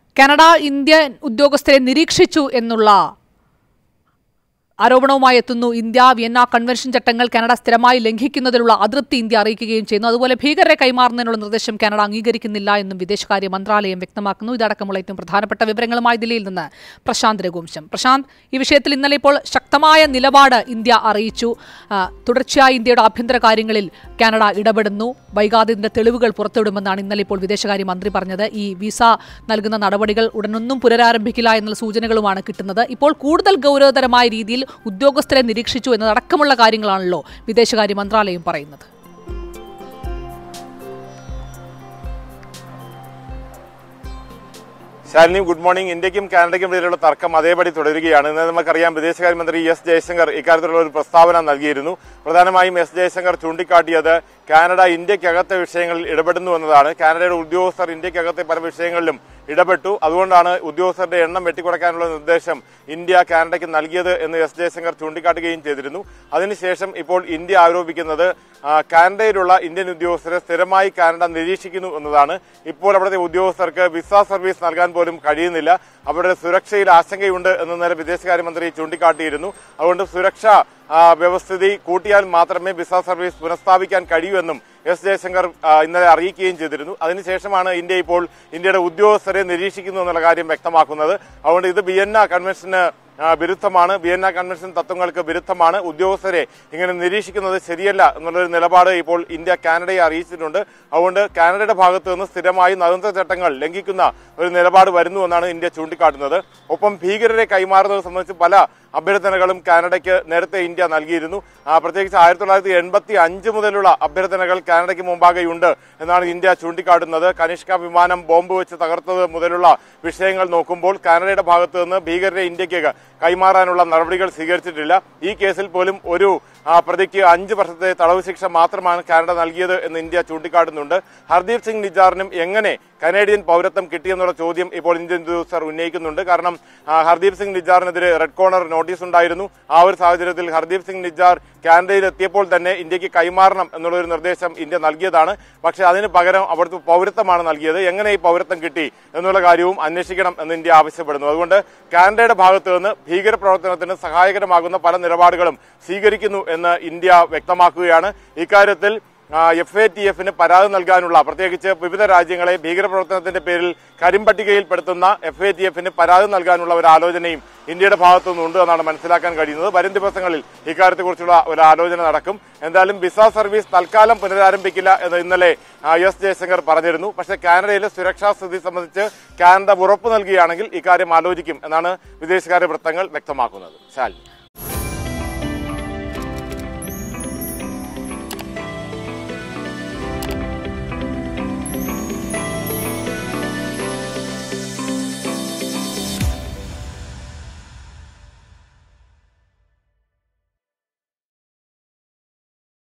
Canada Indian ഉദ്യോഗസ്ഥരെ നിരീക്ഷിച്ചു എന്നുള്ള ആരോപണവുമായി എത്തുന്നു ഇന്ത്യ വിയന്ന കൺവെൻഷൻ ചട്ടങ്ങൾ കാനഡ സ്ഥിരമായി ലംഘിക്കുന്നതിലുള്ള അതൃപ്തി ഇന്ത്യ അറിയിക്കുകയും ചെയ്യുന്നു അതുപോലെ ഭീകരരെ കൈമാറുന്നതിനുള്ള നിർദ്ദേശം കാനഡ അംഗീകരിക്കുന്നില്ല എന്നും വിദേശകാര്യ മന്ത്രാലയം വ്യക്തമാക്കുന്നു ഇതടക്കമുള്ള ഏറ്റവും പ്രധാനപ്പെട്ട വിവരങ്ങളുമായി ദില്ലിയിൽ നിന്ന് പ്രശാന്ത് രഘുവംശം പ്രശാന്ത് ഈ വിഷയത്തിൽ ഇന്നലെ ഇപ്പോൾ ശക്തമായ നിലപാട് ഇന്ത്യ അറിയിച്ചു ആ, തുടർച്ചയായി ഇന്ത്യയുടെ ആഭ്യന്തര കാര്യങ്ങളിൽ കാനഡ ഇടപെടുന്നു വൈകാതെ ഇതിന്റെ തെളിവുകൾ പുറത്തുവിടുമെന്നാണ് ഇന്നലെ ഇപ്പോൾ വിദേശകാര്യ മന്ത്രി പറഞ്ഞത് ഈ വിസ നൽകുന്ന നടപടികൾ ഉടനൊന്നും പുനരാരംഭിക്കില്ല എന്നുള്ള സൂചനകളുമാണ് കിട്ടുന്നത് ഇപ്പോൾ കൂടുതൽ ഗൗരവതരമായ രീതിയിൽ ഉദ്യോഗസ്ഥരെ നിരീക്ഷിച്ചു എന്നതടക്കമുള്ള കാര്യങ്ങളാണല്ലോ വിദേശകാര്യ മന്ത്രാലയം പറയുന്നത് ശാലിനി ഗുഡ് മോർണിംഗ് ഇന്ത്യക്കും കാനഡയ്ക്കും ഇടയിലുള്ള തർക്കം അതേപടി തുടരുകയാണ് ഇന്ന് നമുക്കറിയാം വിദേശകാര്യമന്ത്രി എസ് ജയശങ്കർ ഇക്കാര്യത്തിലുള്ള ഒരു പ്രസ്താവന നൽകിയിരുന്നു പ്രധാനമായും എസ് ജയശങ്കർ ചൂണ്ടിക്കാട്ടിയത് കാനഡ ഇന്ത്യക്കകത്തെ വിഷയങ്ങളിൽ ഇടപെടുന്നു എന്നതാണ് കാനഡയുടെ ഉദ്യോഗസ്ഥർ ഇന്ത്യക്കകത്തെ പല വിഷയങ്ങളിലും ഇടപെട്ടു അതുകൊണ്ടാണ് ഉദ്യോഗസ്ഥരുടെ എണ്ണം വെട്ടിക്കുറയ്ക്കാനുള്ള നിർദ്ദേശം ഇന്ത്യ കാനഡയ്ക്ക് നൽകിയത് എന്ന് എസ് ജയശങ്കർ ചൂണ്ടിക്കാട്ടുകയും ചെയ്തിരുന്നു അതിനുശേഷം ഇപ്പോൾ ഇന്ത്യ ആരോപിക്കുന്നത് ആ, കാനഡയിലുള്ള ഇന്ത്യൻ ഉദ്യോഗസ്ഥരെ സ്ഥിരമായി കാനഡ നിരീക്ഷിക്കുന്നു എന്നതാണ് ഇപ്പോൾ അവിടുത്തെ ഉദ്യോഗസ്ഥർക്ക് വിസ സർവീസ് നൽകാൻ പോലും കഴിയുന്നില്ല അവരുടെ സുരക്ഷയിൽ ആശങ്കയുണ്ട് എന്ന നേരെ വിദേശകാര്യമന്ത്രി ചൂണ്ടിക്കാട്ടിയിരുന്നു അതുകൊണ്ട് സുരക്ഷ ആ, വ്യവസ്ഥിതി കൂട്ടിയാൽ മാത്രമേ വിസ സർവീസ് പുനഃസ്ഥാപിക്കാൻ കഴിയൂ എന്നും എസ് ജയശങ്കർ ആ, ഇന്നലെ അറിയിക്കുകയും ചെയ്തിരുന്നു അതിനുശേഷമാണ് ഇന്ത്യ ഇപ്പോൾ ഇന്ത്യയുടെ ഉദ്യോഗസ്ഥരെ നിരീക്ഷിക്കുന്നു എന്നുള്ള കാര്യം വ്യക്തമാക്കുന്നത് അതുകൊണ്ട് ഇത് വിയന്ന കൺവെൻഷന് ആ, വിരുദ്ധമാണ് വിയന്ന കൺവെൻഷൻ തത്വങ്ങൾക്ക് വിരുദ്ധമാണ് ഉദ്യോഗസ്ഥരെ ഇങ്ങനെ നിരീക്ഷിക്കുന്നത് ശരിയല്ല എന്നുള്ളൊരു നിലപാട് ഇപ്പോൾ ഇന്ത്യ കാനഡയെ അറിയിച്ചിട്ടുണ്ട് അതുകൊണ്ട് കാനഡയുടെ ഭാഗത്ത് നിന്ന് സ്ഥിരമായി നയതന്ത്ര ചട്ടങ്ങൾ ലംഘിക്കുന്ന ഒരു നിലപാട് വരുന്നു എന്നാണ് ഇന്ത്യ ചൂണ്ടിക്കാട്ടുന്നത് ഒപ്പം ഭീകരരെ കൈമാറുന്നത് സംബന്ധിച്ച് പല അഭ്യർത്ഥനകളും കാനഡയ്ക്ക് നേരത്തെ ഇന്ത്യ നൽകിയിരുന്നു ആ, പ്രത്യേകിച്ച് ആയിരത്തി തൊള്ളായിരത്തി എൺപത്തി അഞ്ച് മുതലുള്ള അഭ്യർത്ഥനകൾ കാനഡയ്ക്ക് മുമ്പാകെയുണ്ട് എന്നാണ് ഇന്ത്യ ചൂണ്ടിക്കാട്ടുന്നത് കനിഷ്ക വിമാനം ബോംബ് വെച്ച് തകർത്തത് മുതലുള്ള വിഷയങ്ങൾ നോക്കുമ്പോൾ കാനഡയുടെ ഭാഗത്ത് നിന്ന് ഭീകരരെ ഇന്ത്യക്ക് കൈമാറാനുള്ള നടപടികൾ സ്വീകരിച്ചിട്ടില്ല ഈ കേസിൽ പോലും ഒരു ആ, പ്രതിക്ക് അഞ്ച് വർഷത്തെ തടവ് ശിക്ഷ മാത്രമാണ് കാനഡ നൽകിയത് എന്ന് ഇന്ത്യ ചൂണ്ടിക്കാട്ടുന്നുണ്ട് ഹർദീപ് സിംഗ് നിജാറിനും എങ്ങനെ കനേഡിയൻ പൗരത്വം കിട്ടിയെന്നുള്ള ചോദ്യം ഇപ്പോൾ ഇന്ത്യൻ ഉദ്യോഗസ്ഥർ ഉന്നയിക്കുന്നുണ്ട് കാരണം ആ, ഹർദീപ് സിംഗ് നിജാറിനെതിരെ റെഡ് കോർണർ നോട്ടീസ് ഉണ്ടായിരുന്നു ആ ഒരു സാഹചര്യത്തിൽ ഹർദീപ് സിംഗ് നിജാർ കാനഡയിൽ എത്തിയപ്പോൾ തന്നെ ഇന്ത്യക്ക് കൈമാറണം എന്നുള്ള ഒരു നിർദ്ദേശം ഇന്ത്യ നൽകിയതാണ് പക്ഷേ അതിന് പകരം അവിടുത്തെ പൗരത്വമാണ് നൽകിയത് എങ്ങനെ ഈ പൗരത്വം കിട്ടി എന്നുള്ള കാര്യവും അന്വേഷിക്കണം എന്ന് ഇന്ത്യ ആവശ്യപ്പെടുന്നു അതുകൊണ്ട് കാനഡയുടെ ഭാഗത്ത് നിന്ന് ഭീകരപ്രവർത്തനത്തിന് സഹായകരമാകുന്ന പല നിലപാടുകളും സ്വീകരിക്കുന്നു എന്ന് ഇന്ത്യ വ്യക്തമാക്കുകയാണ് ഇക്കാര്യത്തിൽ എഫ് എ ടി എഫിന് പരാതി നൽകാനുള്ള പ്രത്യേകിച്ച് വിവിധ രാജ്യങ്ങളെ ഭീകരപ്രവർത്തനത്തിന്റെ പേരിൽ കരിമ്പട്ടികയിൽപ്പെടുത്തുന്ന എഫ് എ ടി എഫിന് പരാതി നൽകാനുള്ള ഒരു ആലോചനയും ഇന്ത്യയുടെ ഭാഗത്തുനിന്നുണ്ട് എന്നാണ് മനസ്സിലാക്കാൻ കഴിയുന്നത് വരും ദിവസങ്ങളിൽ ഇക്കാര്യത്തെക്കുറിച്ചുള്ള ഒരു ആലോചന നടക്കും എന്തായാലും വിസ സർവീസ് തൽക്കാലം പുനരാരംഭിക്കില്ല എന്ന് ഇന്നലെ ആ, എസ് ജയശങ്കർ പറഞ്ഞിരുന്നു പക്ഷേ കാനഡയിലെ സുരക്ഷാ സ്ഥിതി സംബന്ധിച്ച് കാനഡ ഉറപ്പ് നൽകുകയാണെങ്കിൽ ഇക്കാര്യം ആലോചിക്കും എന്നാണ് വിദേശകാര്യ വൃത്തങ്ങൾ വ്യക്തമാക്കുന്നത് ശാലിനി